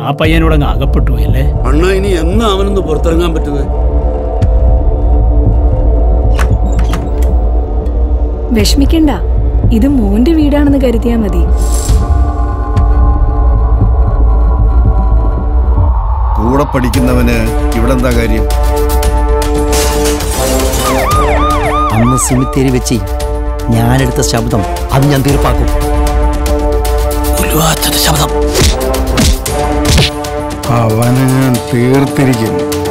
ആ പയ്യനോട് അങ്ങ് അകപ്പെട്ടു അല്ലേ അണ്ണ ഇനി എന്നാ അവനൊന്ന് പുറത്തിറങ്ങാൻ പറ്റുന്നത് വിഷമിക്കണ്ട ഇത് മോന്റെ വീടാണെന്ന് കരുതിയാ മതി കൂടെ പഠിക്കുന്നവന് ഇവിടെ എന്താ കാര്യം അന്ന് സിമിത്തേരി വെച്ച് ഞാനെടുത്ത ശബ്ദം അത് ഞാൻ തീർപ്പാക്കും ശബ്ദം അവനെ ഞാൻ തീർത്തിരിക്കും